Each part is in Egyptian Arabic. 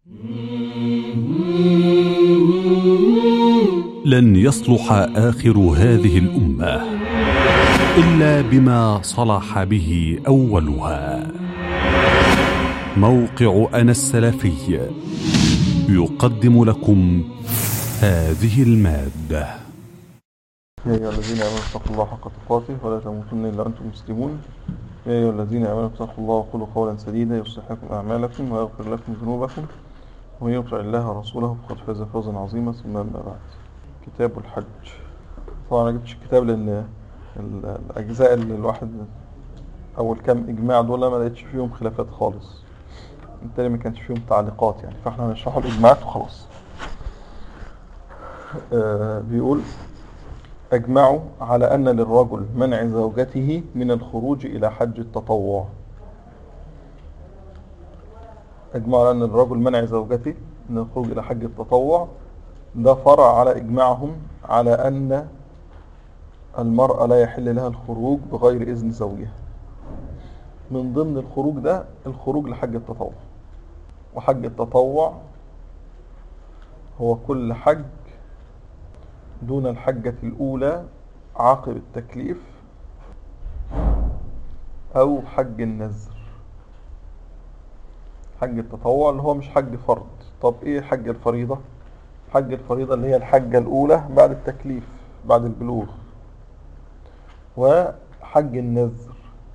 لن يصلح اخر هذه الامه الا بما صلح به اولها موقع انا السلفي يقدم لكم هذه الماده يا أيها الذين آمنوا اتقوا الله حق تقاته ولا تموتن إلا أنتم مسلمون يا أيها الذين آمنوا اتقوا الله وقولوا قولا سديدا يصلح لكم أعمالكم ويغفر لكم ذنوبكم ومن يطع الله ورسوله فقد فاز فوزا عظيما ثم أما بعد كتاب الحج طبعا أنا جبتش الكتاب لأن ال- الأجزاء اللي الواحد أول كام إجماع دول ما لقيتش فيهم خلافات خالص بالتالي ما كانش فيهم تعليقات يعني فاحنا هنشرحوا الإجماعات وخلاص آه بيقول أجمعوا على أن للرجل منع زوجته من الخروج إلى حج التطوع أجمعوا على أن الرجل منع زوجته من الخروج إلى حج التطوع ده فرع على إجماعهم على أن المرأة لا يحل لها الخروج بغير إذن زوجها من ضمن الخروج ده الخروج لحج التطوع وحج التطوع هو كل حج دون الحجة الأولى عقب التكليف أو حج النذر حج التطوع اللي هو مش حج فرض طب إيه حج الفريضة؟ حج الفريضة اللي هي الحجة الأولى بعد التكليف بعد البلوغ وحج النذر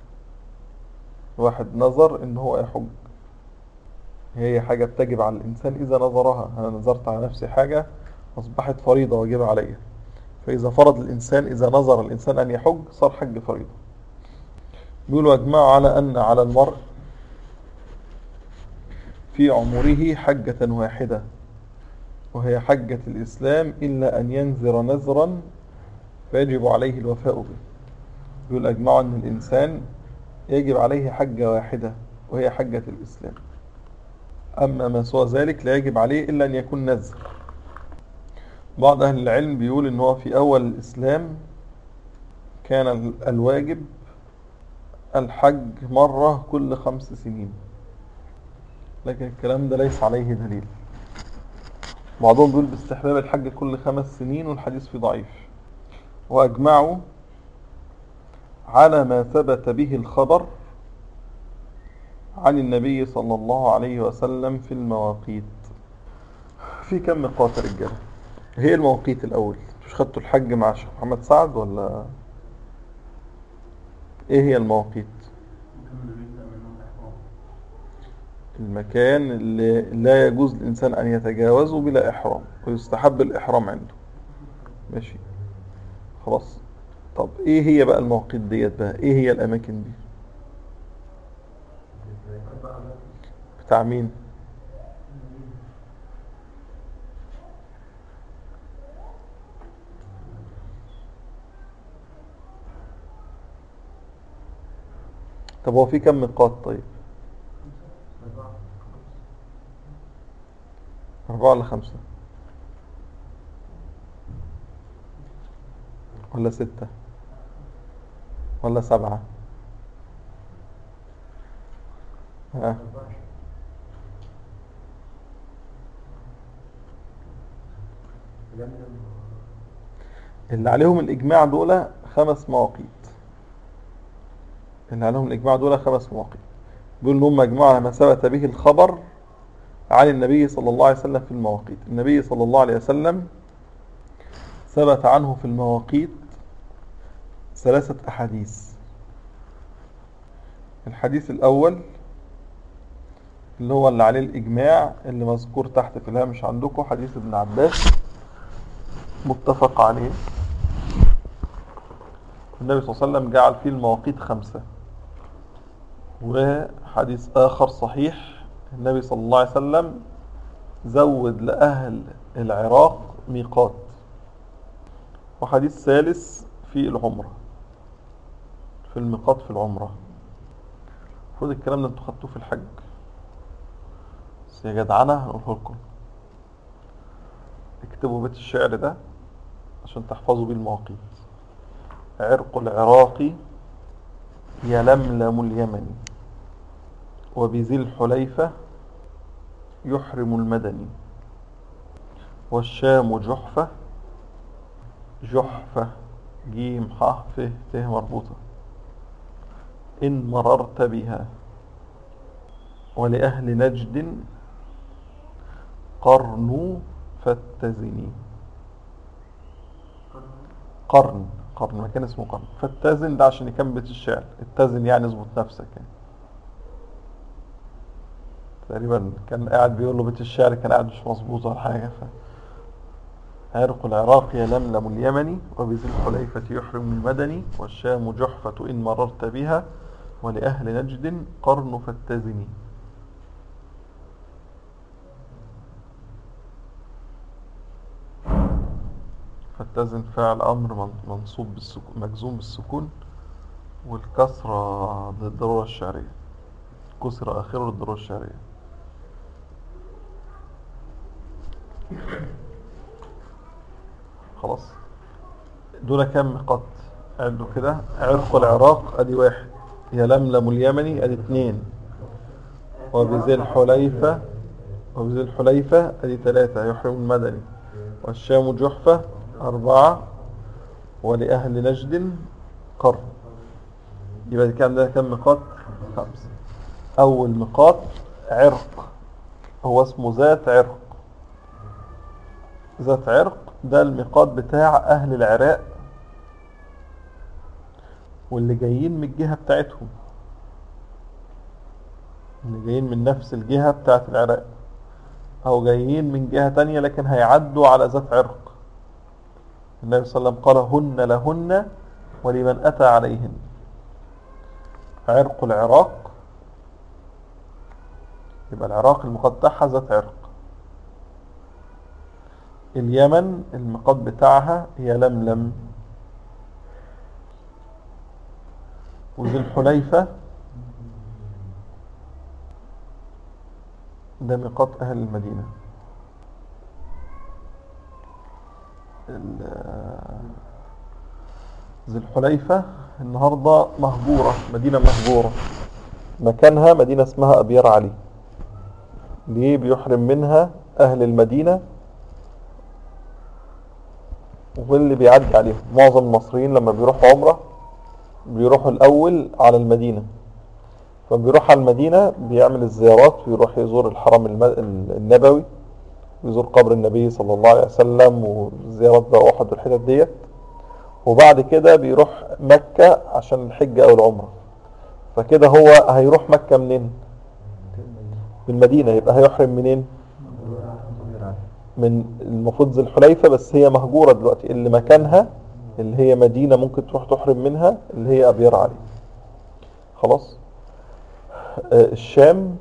واحد نظر إن هو يحج هي حاجة بتجب على الإنسان إذا نظرها أنا نظرت على نفسي حاجة أصبحت فريضة واجبة عليا فإذا فرض الإنسان إذا نظر الإنسان أن يحج صار حج فريضة بيقولوا أجمعوا على أن على المرء في عمره حجة واحدة وهي حجة الإسلام إلا أن ينذر نذرا فيجب عليه الوفاء به بيقول أجمعوا أن الإنسان يجب عليه حجة واحدة وهي حجة الإسلام أما ما سوى ذلك لا يجب عليه إلا أن يكون نذر بعض أهل العلم بيقول إن هو في أول الإسلام كان ال- الواجب الحج مرة كل خمس سنين لكن الكلام ده ليس عليه دليل بعضهم بيقول باستحباب الحج كل خمس سنين والحديث فيه ضعيف وأجمعوا على ما ثبت به الخبر عن النبي صلى الله عليه وسلم في المواقيت في كم ميقات يا رجاله هي المواقيت الأول مش خدتوا الحج مع الشيخ محمد سعد ولا ايه هي المواقيت المكان اللي لا يجوز للإنسان أن يتجاوزه بلا إحرام ويستحب الإحرام عنده ماشي خلاص طب ايه هي بقى المواقيت ديت بقى ايه هي الأماكن دي بتاع مين طب هو في كم ميقات طيب أربعة ولا خمسة ولا ستة ولا سبعة ها اللي عليهم الإجماع دول خمس مواقيت اللي عليهم الإجماع دول خمس مواقيت بيقول إن هم أجمعوا على ما ثبت به الخبر عن النبي صلى الله عليه وسلم في المواقيت النبي صلى الله عليه وسلم ثبت عنه في المواقيت ثلاثة أحاديث الحديث الأول اللي هو اللي عليه الإجماع اللي مذكور تحت في الهامش عندكم حديث ابن عباس متفق عليه النبي صلى الله عليه وسلم جعل فيه المواقيت خمسة وحديث آخر صحيح النبي صلى الله عليه وسلم زود لأهل العراق ميقات وحديث ثالث في العمرة في الميقات في العمرة المفروض الكلام ده انتوا خدتوه في الحج بس يا جدعنة هنقوله لكم اكتبوا بيت الشعر ده عشان تحفظوا بيه المواقيت عرق العراق يلملم اليمن وبذي الحليفة يحرم المدني والشام جحفة جحفة جيم ح ف ت مربوطة إن مررت بها ولأهل نجد قرن فاتزني قرن قرن مكان اسمه قرن فاتزن ده عشان يكمل بيت الشعر اتزن يعني اظبط نفسك يعني تقريبا كان قاعد بيقول له بيت الشعر كان قاعد مش مظبوط ولا حاجة ف عرق العراق يلملم اليمني وبذي الحليفة يحرم المدني والشام جحفة إن مررت بها ولأهل نجد قرن فاتزني فاتزن فعل أمر من- منصوب بالسكون مجزوم بالسكون والكسرة للضرورة الشعرية كسر آخره للضرورة الشعرية خلاص دول كام نقاط عدوا كده عرق العراق ادي واحد يلملم اليمني ادي اتنين وبذي الحليفة وبذي الحليفة ادي ثلاثة يحرم المدني والشام جحفة أربعة ولأهل نجد قرن يبقى كان عندنا كم نقاط خمسة أول نقاط عرق هو اسمه ذات عرق ذات عرق ده الميقات بتاع أهل العراق واللي جايين من الجهة بتاعتهم اللي جايين من نفس الجهة بتاعت العراق أو جايين من جهة تانية لكن هيعدوا على ذات عرق النبي صلى الله عليه وسلم قال هن لهن ولمن أتى عليهن عرق العراق يبقى العراق المقطعها ذات عرق اليمن المقاد بتاعها هي لملم وذي الحليفة ده ميقات أهل المدينة ال- ذي الحليفة النهاردة مهجورة مدينة مهجورة مكانها مدينة اسمها أبيار علي ليه بيحرم منها أهل المدينة واللي بيعدي عليهم معظم المصريين لما بيروحوا عمرة بيروحوا الأول على المدينة فبيروح على المدينة بيعمل الزيارات ويروح يزور الحرم الم- النبوي ويزور قبر النبي صلى الله عليه وسلم وزيارات بقى أحد والحتت ديت وبعد كده بيروح مكة عشان الحجة أو العمرة فكده هو هيروح مكة منين؟ من المدينة يبقى هيحرم منين؟ من المفروض ذي الحليفة بس هي مهجورة دلوقتي اللي مكانها اللي هي مدينة ممكن تروح تحرم منها اللي هي أبيار علي خلاص آه، الشام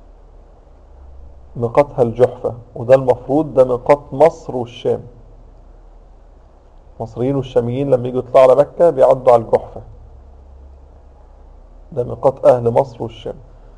ميقاتها الجحفة وده المفروض ده ميقات مصر والشام المصريين والشاميين لما يجوا يطلعوا على مكة بيعدوا على الجحفة ده ميقات أهل مصر والشام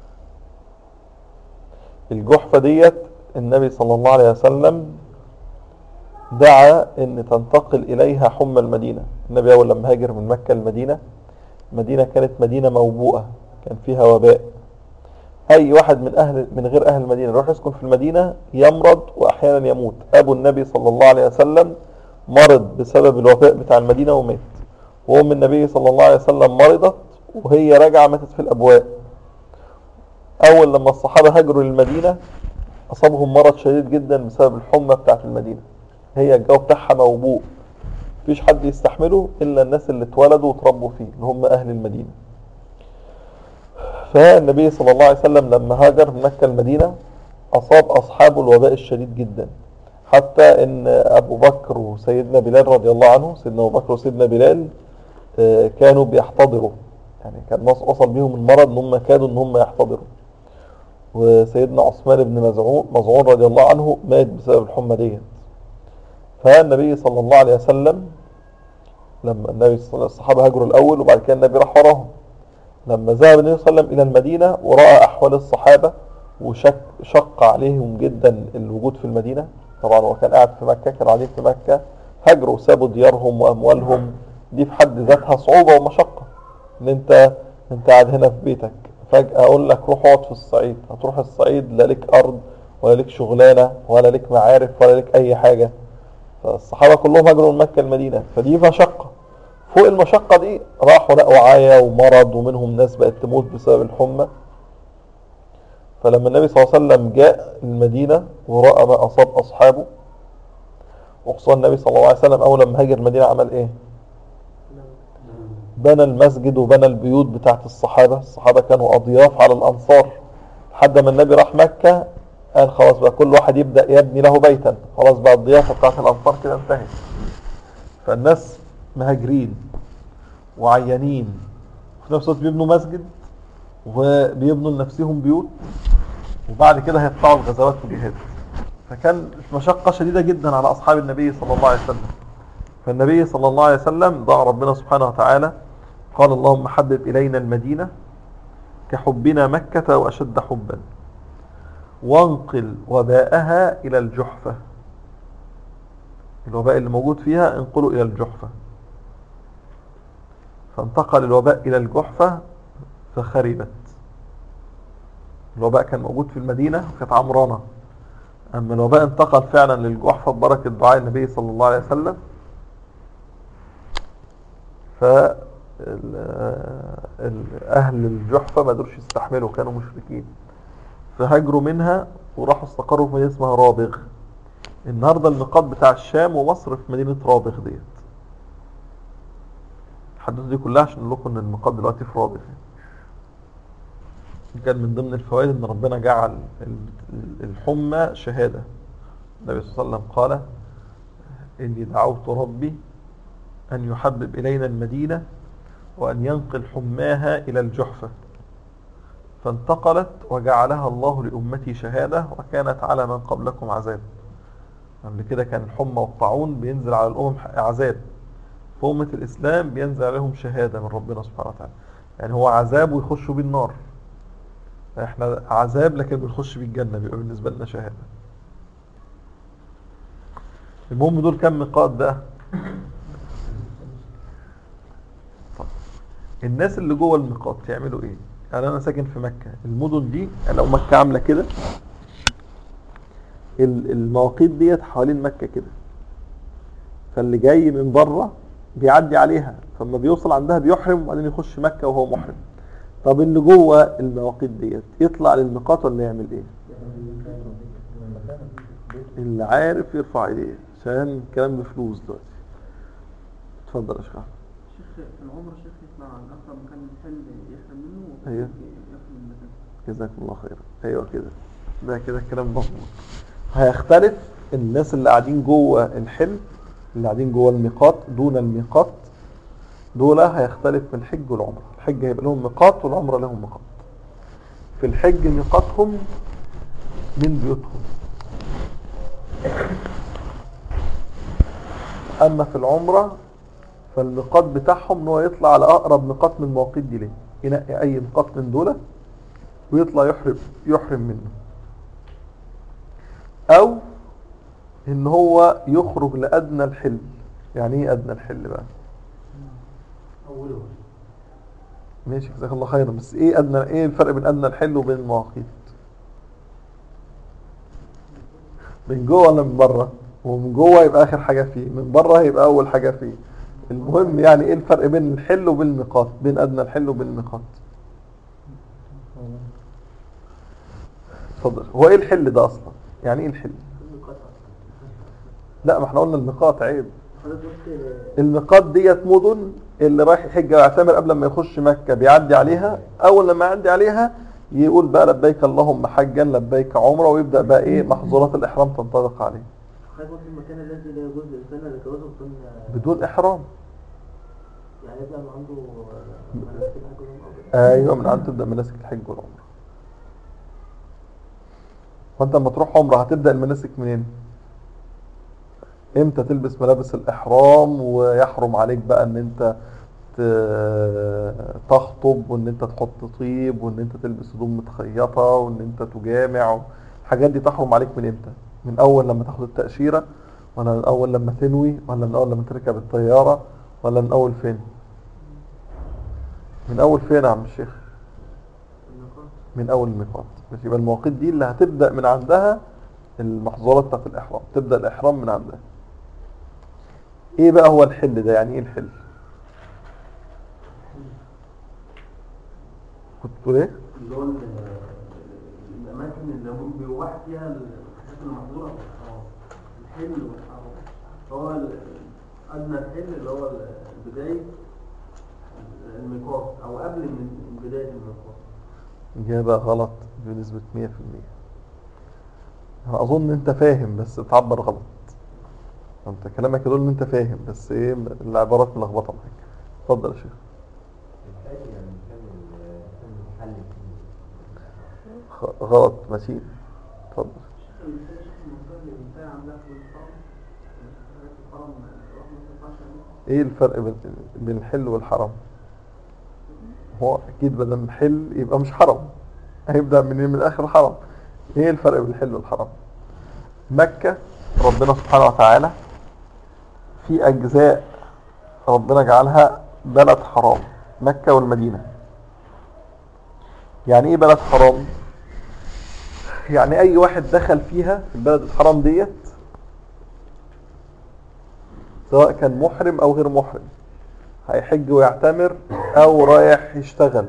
الجحفة ديت النبي صلى الله عليه وسلم دعا ان تنتقل اليها حمى المدينة النبي اول لما هاجر من مكة المدينة مدينة كانت مدينة موبوءة كان فيها وباء اي واحد من اهل من غير اهل المدينة يروح يسكن في المدينة يمرض واحيانا يموت ابو النبي صلى الله عليه وسلم مرض بسبب الوباء بتاع المدينة ومات وام النبي صلى الله عليه وسلم مرضت وهي راجعة ماتت في الابواء اول لما الصحابة هاجروا للمدينة اصابهم مرض شديد جدا بسبب الحمى بتاعت المدينة هي الجو بتاعها موبوء مفيش حد يستحمله الا الناس اللي اتولدوا وتربوا فيه اللي هم اهل المدينة فالنبي صلى الله عليه وسلم لما هاجر من مكة المدينة اصاب اصحابه الوباء الشديد جدا حتى ان ابو بكر وسيدنا بلال رضي الله عنه سيدنا ابو بكر وسيدنا بلال آه، كانوا بيحتضروا يعني كان نص- وصل بيهم المرض ان هم كادوا ان هم يحتضروا وسيدنا عثمان بن مزعون مزعون رضي الله عنه مات بسبب الحمى ديت فالنبي صلى الله عليه وسلم لما النبي صلى الله الصحابة هاجروا الأول وبعد كده النبي راح وراهم لما ذهب النبي صلى الله عليه وسلم إلى المدينة ورأى أحوال الصحابة وشق شق عليهم جدا الوجود في المدينة طبعا هو كان قاعد في مكة كانوا قاعدين في مكة هاجروا وسابوا ديارهم وأموالهم دي في حد ذاتها صعوبة ومشقة إن أنت أنت قاعد هنا في بيتك فجأة أقول لك روح اقعد في الصعيد هتروح الصعيد لا لك أرض ولا لك شغلانة ولا لك معارف ولا لك أي حاجة فالصحابة كلهم هاجروا من مكة المدينة فدي مشقة فوق المشقة دي راحوا لقوا عاية ومرض ومنهم ناس بقت تموت بسبب الحمى فلما النبي صلى الله عليه وسلم جاء المدينة ورأى ما أصاب أصحابه وخصوصا النبي صلى الله عليه وسلم أول لما هاجر المدينة عمل إيه؟ بنى المسجد وبنى البيوت بتاعت الصحابة الصحابة كانوا أضياف على الأنصار لحد ما النبي راح مكة قال خلاص بقى كل واحد يبدأ يبني له بيتا خلاص بقى الضيافة بتاعت الأنصار كده انتهت فالناس مهاجرين وعيانين وفي نفس الوقت بيبنوا مسجد وبيبنوا لنفسهم بيوت وبعد كده هيطلعوا الغزوات والجهاد فكان مشقة شديدة جدا على أصحاب النبي صلى الله عليه وسلم فالنبي صلى الله عليه وسلم دعا ربنا سبحانه وتعالى قال اللهم حبب إلينا المدينة كحبنا مكة وأشد حبا وانقل وباءها إلى الجحفة الوباء اللي موجود فيها انقلوا إلى الجحفة فانتقل الوباء إلى الجحفة فخربت الوباء كان موجود في المدينة وكانت عمرانة أما الوباء انتقل فعلا للجحفة ببركة دعاء النبي صلى الله عليه وسلم ف أهل الجحفة ما قدروش يستحملوا كانوا مشركين فهاجروا منها وراحوا استقروا في مدينة اسمها رابغ النهاردة الميقات بتاع الشام ومصر في مدينة رابغ ديت الحدوث دي كلها عشان نقول لكم ان الميقات دلوقتي في رابغ كان من ضمن الفوائد ان ربنا جعل الحمى شهادة النبي صلى الله عليه وسلم قال اني دعوت ربي ان يحبب الينا المدينة وان ينقل حماها الى الجحفة فانتقلت وجعلها الله لأمتي شهادة وكانت على من قبلكم عذاب قبل كده كان الحمى والطاعون بينزل على الأمم عذاب في أمة الإسلام بينزل عليهم شهادة من ربنا سبحانه وتعالى يعني هو عذاب ويخشوا بيه النار احنا عذاب لكن بنخش بيه الجنة بيبقى بالنسبة لنا شهادة المهم دول كم ميقات بقى طب الناس اللي جوه الميقات يعملوا ايه يعني انا ساكن في مكة المدن دي لو مكة عاملة كده المواقيت ديت حوالين مكة كده فاللي جاي من بره بيعدي عليها فلما بيوصل عندها بيحرم وبعدين يخش مكة وهو محرم طب اللي جوه المواقيت ديت يطلع للميقات ولا يعمل ايه اللي عارف يرفع ايديه عشان الكلام بفلوس دلوقتي اتفضل يا شيخ احمد شيخ في العمر شيخ يطلع على اقرب مكان الحل يحرم منه أيوه. يحرم من المكان جزاكم الله خيرا ايوه كده ده كده الكلام مظبوط هيختلف الناس اللي قاعدين جوه الحلم اللي قاعدين جوه الميقات دون الميقات دول هيختلف من الحج والعمره الحج هيبقى لهم ميقات والعمره لهم ميقات في الحج ميقاتهم من بيوتهم اما في العمره فالميقات بتاعهم ان هو يطلع على اقرب ميقات من المواقيت دي ليه ينقي اي ميقات من دول ويطلع يحرم يحرم منه او ان هو يخرج لادنى الحل يعني ايه ادنى الحل بقى أوله ماشي جزاك الله خيرا بس ايه ادنى ايه الفرق بين ادنى الحل وبين المواقيت من جوه ولا من بره ومن جوه يبقى اخر حاجه فيه من بره هيبقى اول حاجه فيه المهم يعني ايه الفرق بين الحل وبين الميقات بين ادنى الحل وبين الميقات اتفضل هو ايه الحل ده اصلا يعني ايه الحل لا ما احنا قلنا الميقات عيب حضرتك قلت الميقات ديت مدن اللي رايح يحج ويعتمر قبل ما يخش مكة بيعدي عليها اول لما يعدي عليها يقول بقى لبيك اللهم حجا لبيك عمره ويبدا بقى ايه محظورات الاحرام تنطبق عليه حضرتك قلت المكان الذي لا يجوز للإنسان لجوازه بدون بدون احرام يعني يبدأ من عنده مناسك الحج والعمرة. ايوه من عند تبدا مناسك الحج والعمره فانت لما تروح عمره هتبدا المناسك منين امتى تلبس ملابس الاحرام ويحرم عليك بقى ان انت ت- تخطب وان انت تحط طيب وان انت تلبس هدوم متخيطه وان انت تجامع الحاجات دي تحرم عليك من امتى من اول لما تاخد التاشيره ولا من اول لما تنوي ولا من اول لما تركب الطياره ولا من اول فين من اول فين يا عم الشيخ الميقات. من اول الميقات ماشي يبقى المواقيت دي اللي هتبدا من عندها المحظورات بتاعت الإحرام تبدأ الإحرام من عندها إيه بقى هو الحل ده يعني إيه الحل كنت بتقول إيه اللي هو ال- الأماكن اللي هم بيوحد فيها الحاجات المحظورة في الحرام الحل والحرام هو ال- أدنى الحل اللي هو ال- بداية الميقات أو قبل من بداية الميقات إجابة غلط بنسبة 100% أنا أظن أنت فاهم بس بتعبر غلط أنت كلامك يدل إن أنت فاهم بس إيه العبارات ملخبطة معاك اتفضل يا شيخ الحاجة يعني كان ال- كان الحل خ- غلط ماشي اتفضل المنطقة اللي بنتاع عندها في الحرام حاجات الحرام الواحد ما ينفعش يعملها. ايه الفرق بين بين الحل والحرام هو اكيد بدل من حل يبقى مش حرام هيبدا من من اخر الحرام ايه الفرق بين الحل والحرام مكة ربنا سبحانه وتعالى في اجزاء ربنا جعلها بلد حرام مكة والمدينة يعني ايه بلد حرام يعني اي واحد دخل فيها في البلد الحرام ديت سواء كان محرم او غير محرم هيحج ويعتمر او رايح يشتغل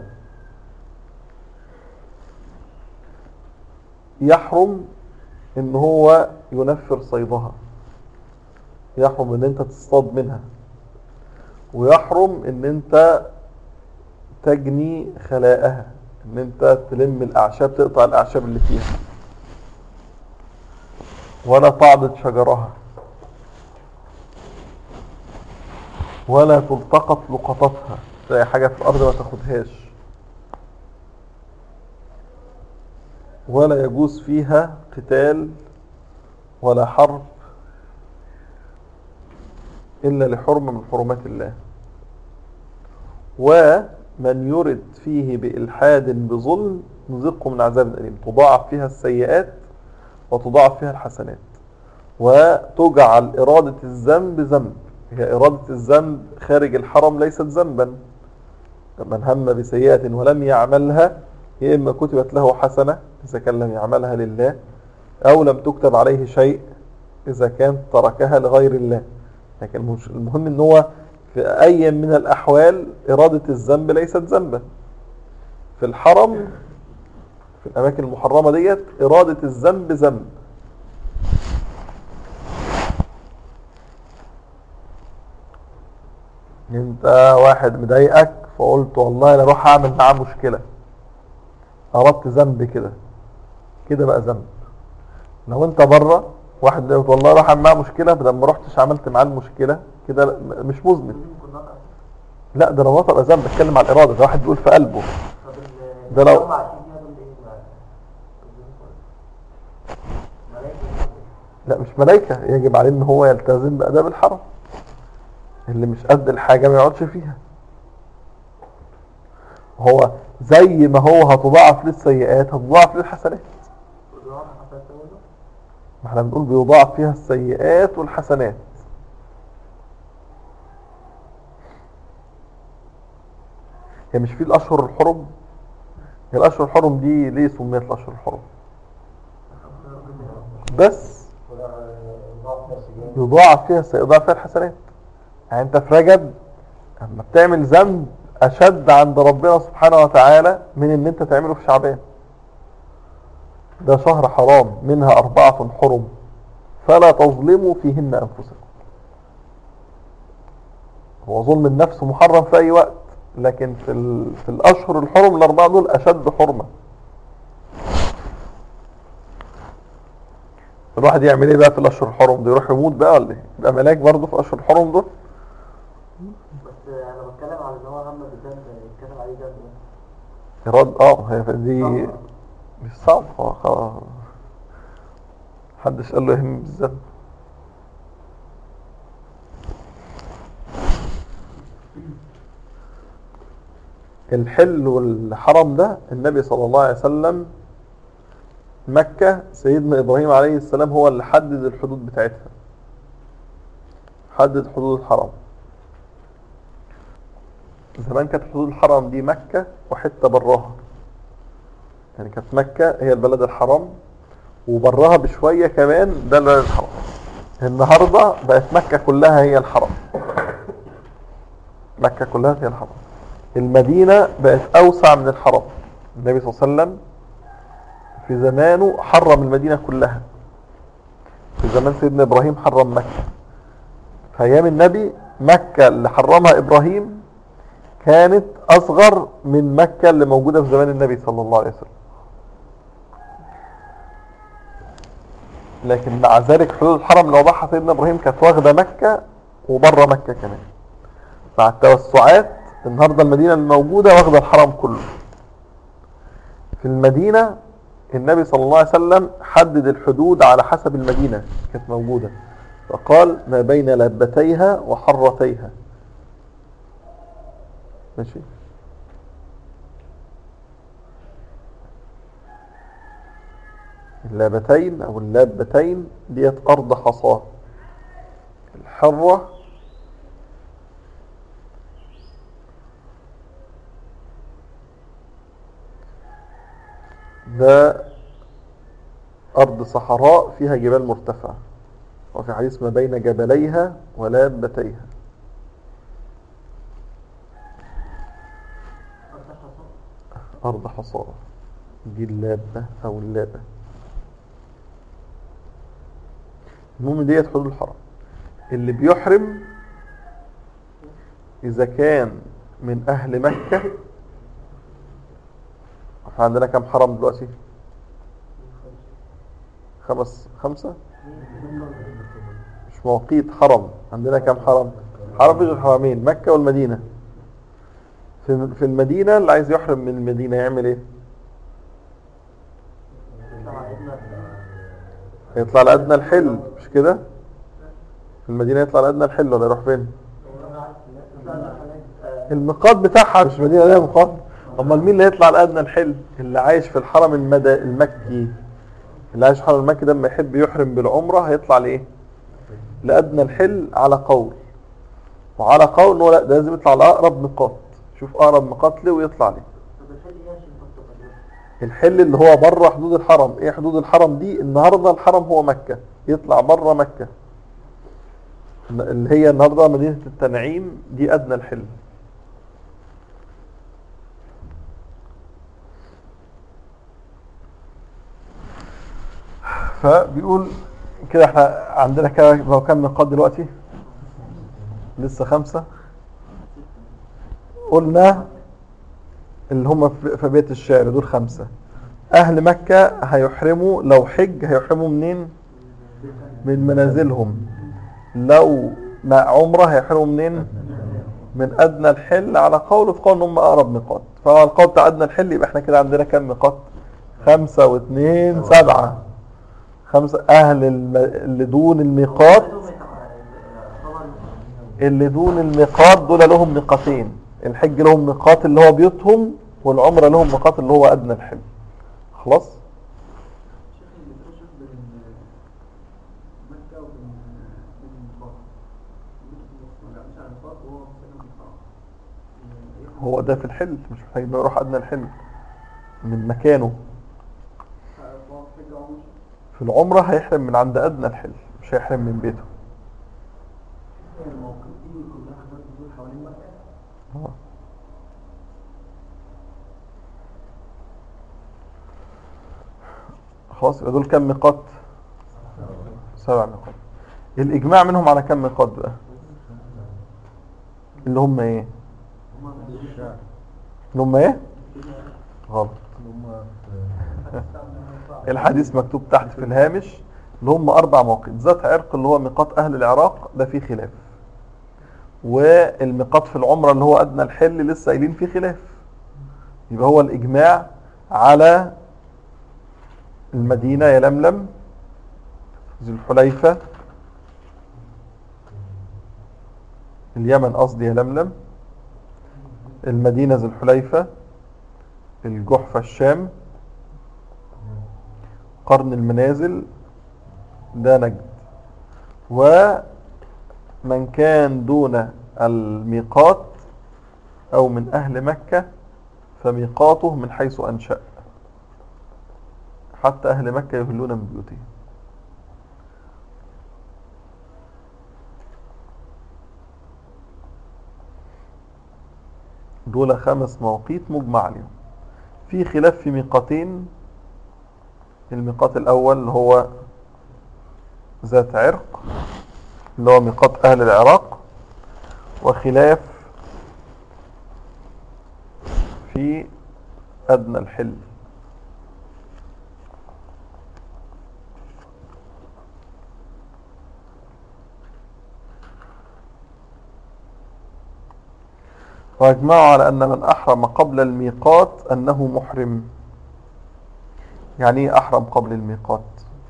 يحرم ان هو ينفر صيدها يحرم ان انت تصطاد منها ويحرم ان انت تجني خلاءها ان انت تلم الاعشاب تقطع الاعشاب اللي فيها ولا تعضد شجرها ولا تلتقط لقطتها زي حاجة في الأرض ما تاخدهاش ولا يجوز فيها قتال ولا حرب إلا لحرمة من حرمات الله ومن يرد فيه بإلحاد بظلم نذقه من عذاب أليم تضاعف فيها السيئات وتضاعف فيها الحسنات وتجعل إرادة الذنب ذنب هي إرادة الذنب خارج الحرم ليست ذنبا من هم بسيئة ولم يعملها يا إما كتبت له حسنة إذا كان لم يعملها لله أو لم تكتب عليه شيء إذا كان تركها لغير الله لكن المش- المهم ان هو في اي من الاحوال ارادة الذنب ليست ذنبا في الحرم في الاماكن المحرمة ديت ارادة الذنب ذنب انت واحد مضايقك فقلت والله انا اروح اعمل معاه مشكلة اردت ذنب كده كده بقى ذنب لو انت بره واحد قلت والله راح اعمل معاه مشكلة بدل ما رحتش عملت معاه المشكلة كده لا- م- مش مذنب ممكن نقع لا ده لو نطق ذنب بتكلم على الاراده ده واحد بيقول في قلبه طب ال- ده لو- هم عايشين فيها دول ايه بقى؟ ملايكة لا مش ملائكه يجب عليه ان هو يلتزم باداب الحرم اللي مش قد الحاجه ما يقعدش فيها هو زي ما هو هتضاعف له السيئات هتضاعف له الحسنات ودول حصلت برضه؟ ما احنا بنقول بيضاعف فيها السيئات والحسنات هي مش في الاشهر الحرم هي الاشهر الحرم دي ليه سميت الاشهر الحرم بس يضاعف فيها السيئات يضاعف فيها الحسنات يعني انت في رجب لما بتعمل ذنب اشد عند ربنا سبحانه وتعالى من ان انت تعمله في شعبان ده شهر حرام منها أربعة حرم فلا تظلموا فيهن أنفسكم هو ظلم النفس محرم في أي وقت لكن في, ال... في الأشهر الحرم الأربعة دول أشد حرمة الواحد يعمل ايه بقى في الأشهر الحرم دول يروح يموت بقى ولا ايه؟ يبقى ملاك برضه في أشهر الحرم دول بس انا بتكلم على ان هو هم بالذنب يتكلم عليه ذنب إراد اه هي دي مش صعب هو خلاص محدش قال له يهم بالذنب الحل والحرم ده النبي صلى الله عليه وسلم مكة سيدنا إبراهيم عليه السلام هو اللي حدد الحدود بتاعتها حدد حدود الحرم زمان كانت حدود الحرم دي مكة وحتة براها يعني كانت مكة هي البلد الحرام وبرها بشوية كمان ده البلد الحرام النهاردة بقت مكة كلها هي الحرم مكة كلها هي الحرم المدينة بقت أوسع من الحرم النبي صلى الله عليه وسلم في زمانه حرم المدينة كلها في زمان سيدنا إبراهيم حرم مكة في أيام النبي مكة اللي حرمها إبراهيم كانت أصغر من مكة اللي موجودة في زمان النبي صلى الله عليه وسلم لكن مع ذلك حدود الحرم اللي وضعها سيدنا إبراهيم كانت واخدة مكة وبره مكة كمان مع التوسعات النهاردة المدينة الموجودة واخدة الحرم كله في المدينة النبي صلى الله عليه وسلم حدد الحدود على حسب المدينة كانت موجودة فقال ما بين لبتيها وحرتيها ماشي اللابتين او اللابتين ديت ارض حصاه الحرة ده أرض صحراء فيها جبال مرتفعة وفي حديث ما بين جبليها ولابتيها أرض حصارة دي اللابة أو اللابة المهم ديت حدود الحرم اللي بيحرم إذا كان من أهل مكة احنا عندنا كم حرم دلوقتي خمس خمسة مش مواقيت حرم عندنا كم حرم حرم غير حرمين مكة والمدينة في في المدينة اللي عايز يحرم من المدينة يعمل ايه هيطلع لأدنى الحل مش كده في المدينة يطلع لأدنى الحل ولا يروح فين الميقات بتاعها مش مدينة ليها ميقات امال مين اللي هيطلع لأدنى الحل اللي عايش في الحرم المدى المكي اللي عايش في الحرم المكي ده لما يحب يحرم بالعمرة هيطلع لإيه لأدنى الحل على قول وعلى قول إن هو لا ده لازم يطلع لأقرب نقاط شوف أقرب نقاط له ويطلع ليه طب الحل ايه عشان خاطر الرجل؟ الحل اللي هو بره حدود الحرم ايه حدود الحرم دي النهارده الحرم هو مكة يطلع بره مكة اللي هي النهارده مدينة التنعيم دي ادنى الحل فبيقول كده احنا عندنا كام لو كام نقاط دلوقتي لسه خمسة قلنا اللي هم في في بيت الشعر دول خمسة أهل مكة هيحرموا لو حج هيحرموا منين من منازلهم لو مع عمرة هيحرموا منين من أدنى الحل على قول في قول إن هم أقرب نقاط فالقول بتاع أدنى الحل يبقى احنا كده عندنا كام نقاط خمسة واثنين سبعة خمسة أهل الم... اللي دون الميقات طبعا اللي دون الميقات دول لهم ميقاتين الحج لهم ميقات اللي هو بيوتهم والعمرة لهم ميقات اللي هو أدنى الحج خلاص شيخ اللي بيكشف بين مكة وبين بين النفاق لا مش على النفاق وهو سنة النفاق هو ده في الحل مش محتاج إنه يروح أدنى الحل من مكانه طواف حج عمر في العمرة هيحرم من عند أدنى الحل مش هيحرم من بيته المواقف دي كلها حاجات بتدور حوالين مكة آه. خلاص يبقى دول كم ميقات سبع ميقات الإجماع منهم على كم ميقات بقى اللي هم ايه اللي هم ايه غلط الحديث مكتوب تحت في الهامش اللي هم أربع مواقيت ذات عرق اللي هو ميقات أهل العراق ده فيه خلاف والميقات في العمرة اللي هو أدنى الحل لسه قايلين فيه خلاف يبقى هو الإجماع على المدينة يا لملم ذو الحليفة اليمن قصدي يا لملم المدينة ذو الحليفة الجحفة الشام قرن المنازل ده نجد ومن كان دون الميقات أو من أهل مكة فميقاته من حيث أنشأ حتى أهل مكة يهلون من بيوتهم دول خمس مواقيت مجمع عليهم في خلاف في ميقاتين الميقات الأول اللي هو ذات عرق اللي هو ميقات أهل العراق وخلاف في أدنى الحل واجمعوا على أن من أحرم قبل الميقات أنه محرم يعني ايه أحرم قبل الميقات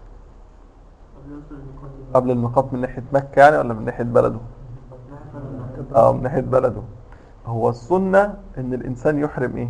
قبل الميقات من ناحية مكة يعني ولا من ناحية بلده اه من ناحية بلده هو السنة ان الانسان يحرم ايه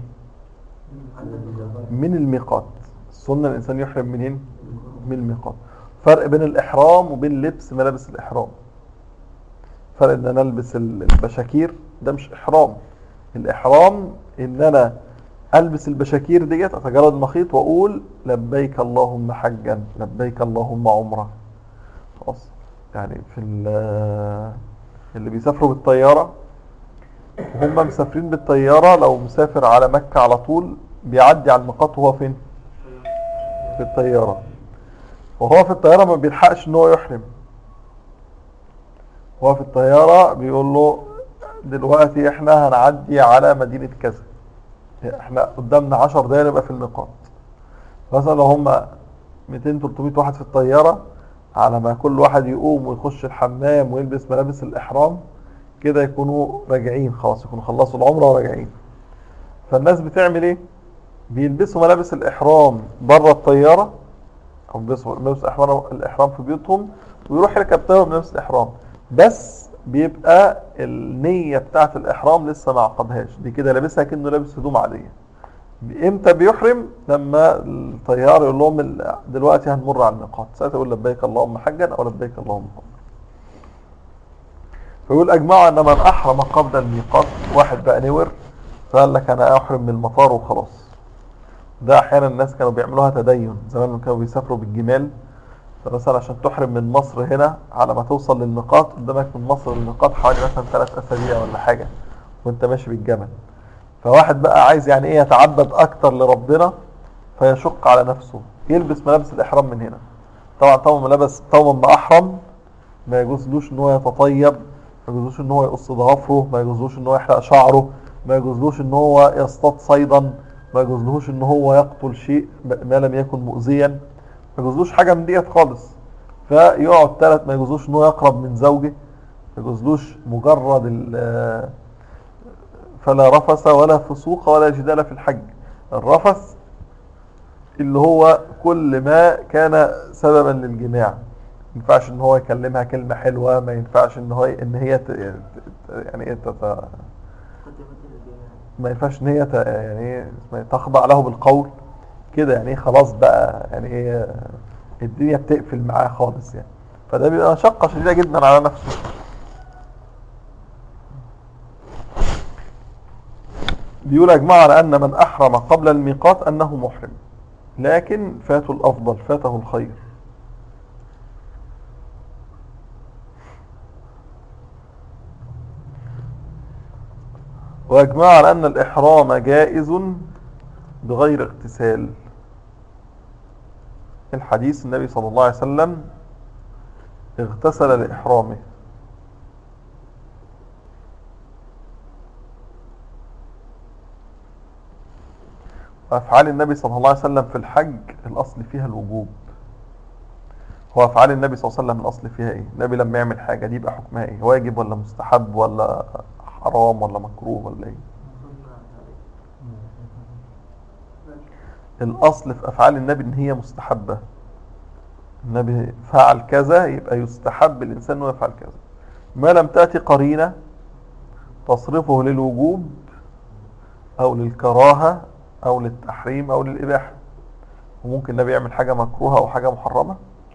من الميقات السنة الانسان يحرم منين من الميقات فرق بين الاحرام وبين لبس ملابس الاحرام فرق ان انا البس البشاكير ده مش احرام الاحرام ان انا البس البشاكير ديت اتجرد مخيط واقول لبيك اللهم حجا لبيك اللهم عمره خلاص يعني في ال- اللي بيسافروا بالطياره وهم مسافرين بالطياره لو مسافر على مكه على طول بيعدي على الميقات وهو فين في الطياره وهو في الطياره ما بيلحقش ان هو يحرم هو في الطياره بيقول له دلوقتي احنا هنعدي على مدينه كذا احنا قدامنا 10 دقايق نبقى في الميقات مثلا لو هم 200 300 واحد في الطياره على ما كل واحد يقوم ويخش الحمام ويلبس ملابس الاحرام كده يكونوا راجعين خلاص يكونوا خلصوا العمره وراجعين فالناس بتعمل ايه بيلبسوا ملابس الاحرام بره الطياره او بيلبسوا ملابس الاحرام الاحرام في بيوتهم ويروح يركب طياره بنفس الاحرام بس بيبقى النية بتاعة الإحرام لسه ما عقدهاش دي كده لابسها كأنه لابس هدوم عادية امتى بيحرم لما الطيار يقول لهم ال- دلوقتي هنمر على الميقات ساعتها يقول لبيك اللهم حجا او لبيك اللهم عمرا فيقول اجمعوا ان من احرم قبل الميقات واحد بقى نور فقال لك انا احرم من المطار وخلاص ده احيانا الناس كانوا بيعملوها تدين زمان كانوا بيسافروا بالجمال فمثلا عشان تحرم من مصر هنا على ما توصل للميقات قدامك من مصر للميقات حوالي مثلا ثلاث اسابيع ولا حاجه وانت ماشي بالجمل فواحد بقى عايز يعني ايه يتعبد اكتر لربنا فيشق على نفسه يلبس ملابس الاحرام من هنا طبعا طبعا ملابس طبعا ما احرم ما يجوزلوش ان هو يتطيب ما يجوزلوش ان هو يقص ضوافره ما يجوزلوش ان هو يحلق شعره ما يجوزلوش ان هو يصطاد صيدا ما يجوزلوش ان هو يقتل شيء ما لم يكن مؤذيا ما يجوزلوش حاجه من ديت خالص فيقعد ثلاث ما يجوزلوش ان هو يقرب من زوجه ما يجوزلوش مجرد ال- فلا رفث ولا فسوق ولا جدال في الحج الرفث اللي هو كل ما كان سببا للجماع ما ينفعش ان هو يكلمها كلمة حلوة ما ينفعش ان هو ان هي ت- ت- يعني ايه تت- ما ينفعش ان هي ت- يعني ايه اسمها إيه؟ تخضع له بالقول كده يعني ايه خلاص بقى يعني ايه الدنيا بتقفل معاه خالص يعني فده بيبقى مشقة شديدة جدا على نفسه بيقول اجمع على ان من احرم قبل الميقات انه محرم لكن فاته الافضل فاته الخير واجمع على ان الاحرام جائز بغير اغتسال الحديث النبي صلى الله عليه وسلم اغتسل لإحرامه وأفعال النبي صلى الله عليه وسلم في الحج الأصل فيها الوجوب هو أفعال النبي صلى الله عليه وسلم الأصل فيها إيه النبي لما يعمل حاجة دي يبقى حكمها إيه واجب ولا مستحب ولا حرام ولا مكروه ولا إيه الأصل في أفعال النبي إن هي مستحبة النبي فعل كذا يبقى يستحب الإنسان أنه يفعل كذا ما لم تأتي قرينة تصرفه للوجوب أو للكراهة أو للتحريم أو للإباحة وممكن النبي يعمل حاجة مكروهة أو حاجة محرمة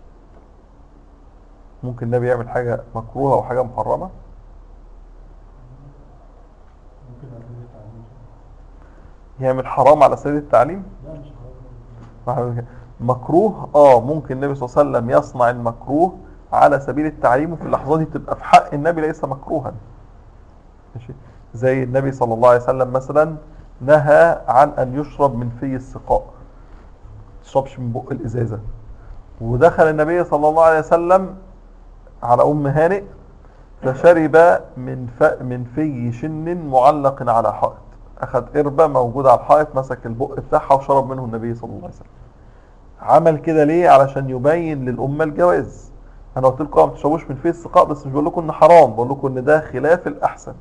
ممكن النبي يعمل حاجة مكروهة أو حاجة محرمة ممكن على سبيل التعليم يعمل حرام على سبيل التعليم لا مش حرام ما مكروه اه ممكن النبي صلى الله عليه وسلم يصنع المكروه على سبيل التعليم وفي اللحظات دي بتبقى في حق النبي ليس مكروها ماشي زي النبي صلى الله عليه وسلم مثلا نهى عن ان يشرب من في السقاء تشربش من بق الازازه ودخل النبي صلى الله عليه وسلم على ام هانئ فشرب من ف... من في شن معلق على حائط اخذ قربة موجودة على الحائط مسك البق بتاعها وشرب منه النبي صلى الله عليه وسلم عمل كده ليه علشان يبين للأمة الجواز انا قلت لكم ما تشربوش من في السقاء بس مش بقول لكم ان حرام بقول لكم ان ده خلاف الاحسن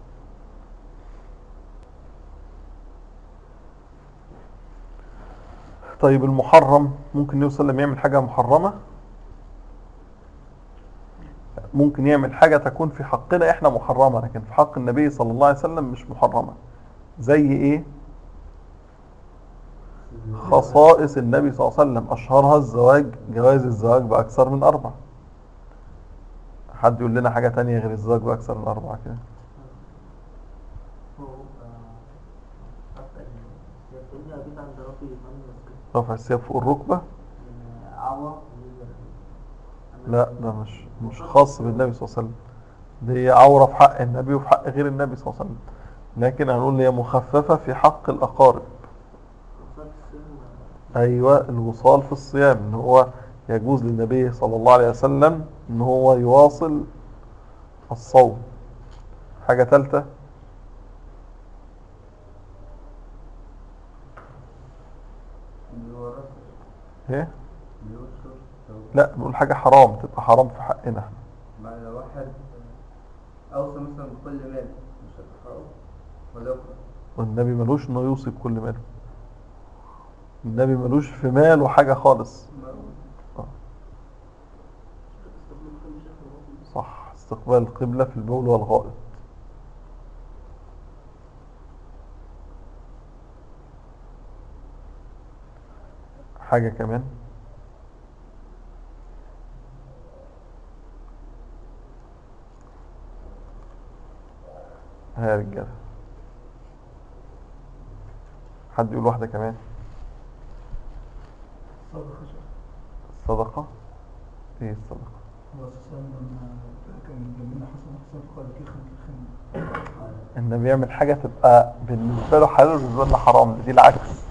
طيب المحرم ممكن النبي صلى الله عليه وسلم يعمل حاجة محرمة ممكن يعمل حاجة تكون في حقنا احنا محرمة لكن في حق النبي صلى الله عليه وسلم مش محرمة زي ايه خصائص النبي صلى الله عليه وسلم اشهرها الزواج جواز الزواج باكثر من اربع حد يقول لنا حاجة تانية غير الزواج باكثر من اربع كده هو حتى يبتدي أبيت عند ربي إمام المسجد رفع الثياب فوق الركبة عوى لا ده مش مش خاص بالنبي صلى الله عليه وسلم دي عورة في حق النبي وفي حق غير النبي صلى الله عليه وسلم لكن هنقول هي مخففة في حق الأقارب أيوة الوصال في الصيام إن هو يجوز للنبي صلى الله عليه وسلم إن هو يواصل الصوم حاجة ثالثة ايه لا نقول حاجة حرام تبقى حرام في حقنا احنا مع لو واحد أوصى مثلا بكل مال مش هيبقى حرام ولا يكره والنبي ملوش انه يوصي بكل ماله النبي ملوش في ماله حاجة خالص صح استقبال القبلة في البول والغائط حاجة كمان ها يا رجالة حد يقول واحدة كمان صدقة شيخ الصدقة ايه الصدقة هو أساسا لما كان جنبنا حسن حسين قال كيف الخن النبي يعمل حاجة تبقى بالنسبة له حلال وبالنسبة لنا حرام دي العكس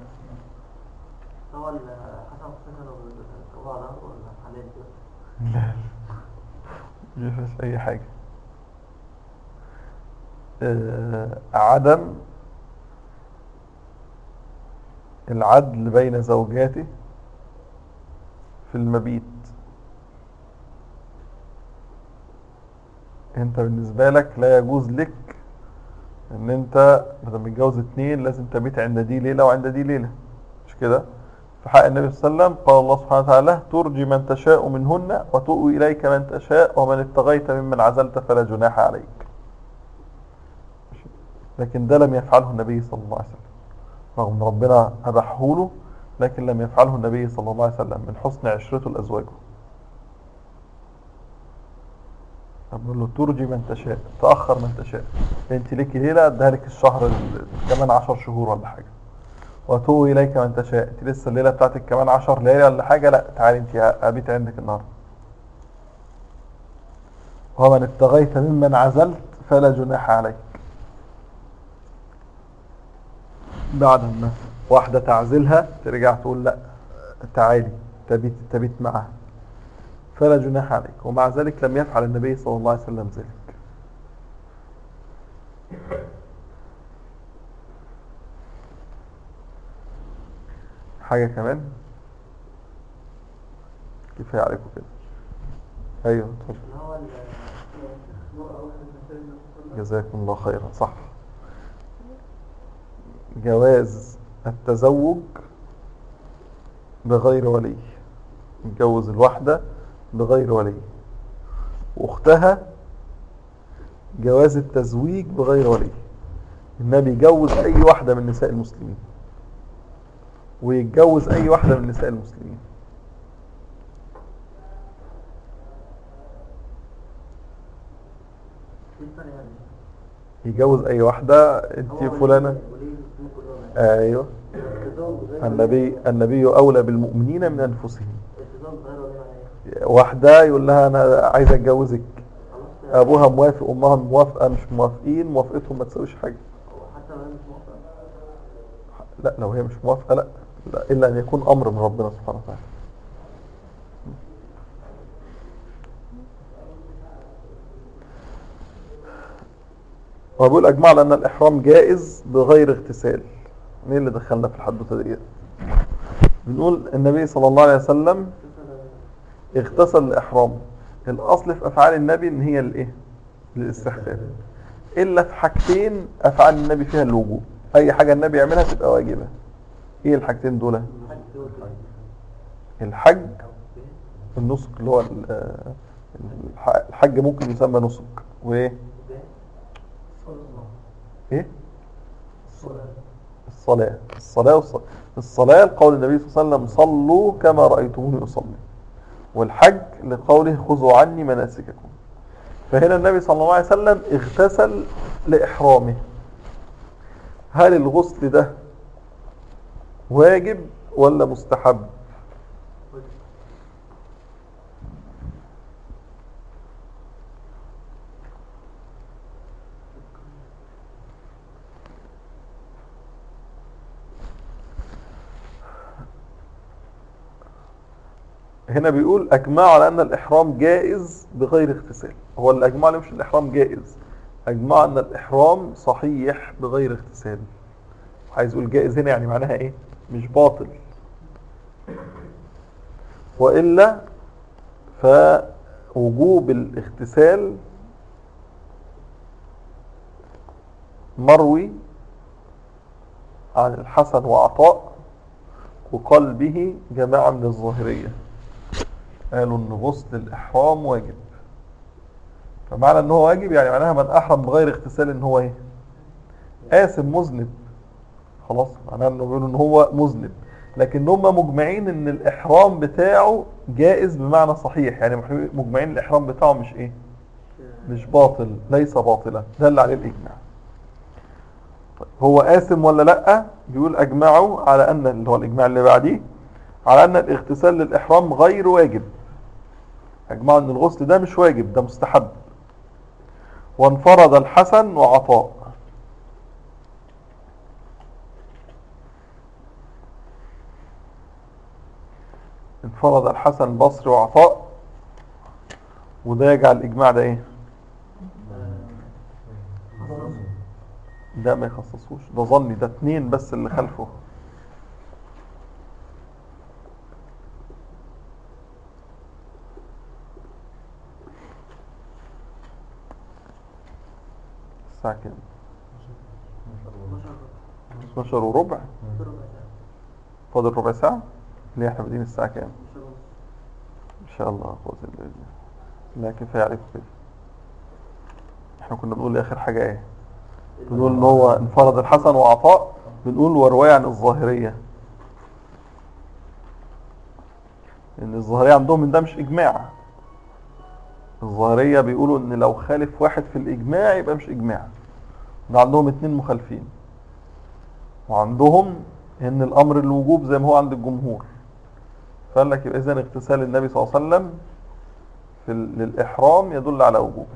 هو ال- حسن حسين كانوا بيتكلموا على ده ولا حلال كده؟ مفيش أي حاجة آه، عدم العدل بين زوجاته في المبيت انت بالنسبة لك لا يجوز لك ان انت بدل متجوز اتنين لازم تبيت عند دي ليلة وعند دي ليلة مش كده في حق النبي صلى الله عليه وسلم قال الله سبحانه وتعالى ترجي من تشاء منهن وتؤوي إليك من تشاء ومن ابتغيت ممن عزلت فلا جناح عليك ماشي. لكن ده لم يفعله النبي صلى الله عليه وسلم رغم ان ربنا أباحه له لكن لم يفعله النبي صلى الله عليه وسلم من حسن عشرته لأزواجه بقول له ترجي من تشاء تأخر من تشاء انت ليكي ليلة اديها لك الشهر ال- كمان عشر شهور ولا حاجة وتوي إليك من تشاء انت لسه الليلة بتاعتك كمان عشر ليالي ولا حاجة لا تعالي انت أبيت عندك النهاردة ومن ابتغيت ممن عزلت فلا جناح عليك بعد ما واحدة تعزلها ترجع تقول لا تعالي تبيت تبيت معها فلا جناح عليك ومع ذلك لم يفعل النبي صلى الله عليه وسلم ذلك حاجة كمان كفاية عليكم كده ايوه اتفضل اللي هو ال- المرأة واحد من سيدنا صلى الله عليه وسلم. جزاكم الله خيرا صح جواز التزوج بغير ولي يتجوز الواحدة بغير ولي واختها جواز التزويج بغير ولي النبي يجوز اي واحدة من نساء المسلمين ويتجوز اي واحدة من نساء المسلمين ايه الفرق يعني؟ يجوز اي واحدة انت هو فلانة ولي- ولي المسلمين كلهم يعني. ايوه تتزوج النبي النبي أولى بالمؤمنين من أنفسهم التزام صغير ولا ايه؟ واحدة يقول لها أنا عايز أتجوزك أبوها موافق أمها موافقة مش موافقين موافقتهم ما تسويش حاجة حتى لو هي مش موافقة لا لو هي مش موافقة لا, لا إلا أن يكون أمر من ربنا سبحانه وتعالى وبيقول أجمعنا أن الإحرام جائز بغير اغتسال مين اللي دخلنا في الحدوثة دي بنقول النبي صلى الله عليه وسلم اغتسل الإحرام الأصل في أفعال النبي إن هي الإيه الاستحباب إلا في حاجتين أفعال النبي فيها الوجوب أي حاجة النبي يعملها تبقى واجبة إيه الحاجتين دول الحج النسك اللي هو ال- آه، الح- الحج ممكن يسمى نسك وإيه إيه الصلاة الصلاة والصلاة الصلاة لقول النبي صلى الله عليه وسلم صلوا كما رأيتموني أصلي والحج لقوله خذوا عني مناسككم فهنا النبي صلى الله عليه وسلم اغتسل لإحرامه هل الغسل ده واجب ولا مستحب هنا بيقول اجمعوا على ان الاحرام جائز بغير اغتسال هو اللي اجمع مش الاحرام جائز اجمعوا ان الاحرام صحيح بغير اغتسال عايز يقول جائز هنا يعني معناها ايه مش باطل والا فوجوب الاغتسال مروي عن الحسن وعطاء وقال به جماعة من الظاهرية قالوا ان غسل الاحرام واجب فمعنى ان هو واجب يعني معناها من احرم بغير اغتسال ان هو ايه آثم مذنب خلاص معناها انه بيقولوا ان هو مذنب لكن هم مجمعين ان الاحرام بتاعه جائز بمعنى صحيح يعني مجمعين الاحرام بتاعه مش ايه مش باطل ليس باطلا ده اللي عليه الاجماع طيب هو آثم ولا لا بيقول اجمعوا على ان اللي هو الاجماع اللي بعديه على ان الاغتسال للاحرام غير واجب اجمعوا ان الغسل ده مش واجب ده مستحب وانفرد الحسن وعطاء انفرد الحسن البصري وعطاء وده يجعل الاجماع ده ايه ده ما يخصصوش ده ظني ده اتنين بس اللي خلفه الساعة كام 12 وربع فاضل ربع ساعة ليه احنا بادئين الساعة كام ان شاء الله قوة الا بالله لا كفاية عليكم كده احنا كنا بنقول اخر حاجة ايه بنقول ان هو انفرد الحسن وعطاء بنقول ورواية عن الظاهرية ان الظاهرية عندهم ان ده مش اجماع الظاهرية بيقولوا ان لو خالف واحد في الاجماع يبقى مش اجماع ده عندهم اتنين مخالفين وعندهم ان الامر الوجوب زي ما هو عند الجمهور فقال لك يبقى اذا اغتسال النبي صلى الله عليه وسلم في ال- للاحرام يدل على وجوبه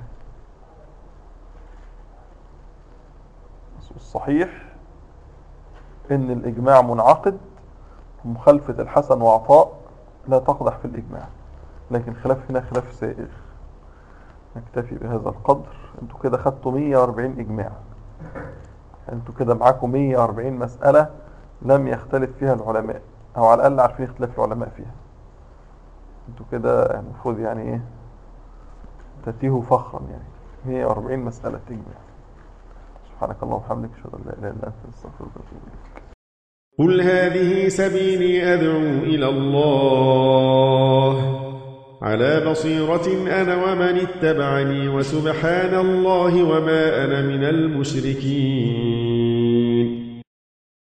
بس الصحيح ان الاجماع منعقد ومخالفة الحسن وعطاء لا تقدح في الاجماع لكن خلاف هنا خلاف سائغ نكتفي بهذا القدر انتوا كده خدتوا 140 اجماع انتوا كده معاكم 140 مسألة لم يختلف فيها العلماء او على الاقل عارفين اختلاف العلماء فيها انتوا كده يعني المفروض يعني ايه تتيهوا فخرا يعني 140 مسألة تجمع سبحانك اللهم وبحمدك اشهد ان لا اله الا انت استغفرك واتوب اليك قل هذه سبيلي أدعو إلى الله على بصيرة أنا ومن اتبعني وسبحان الله وما أنا من المشركين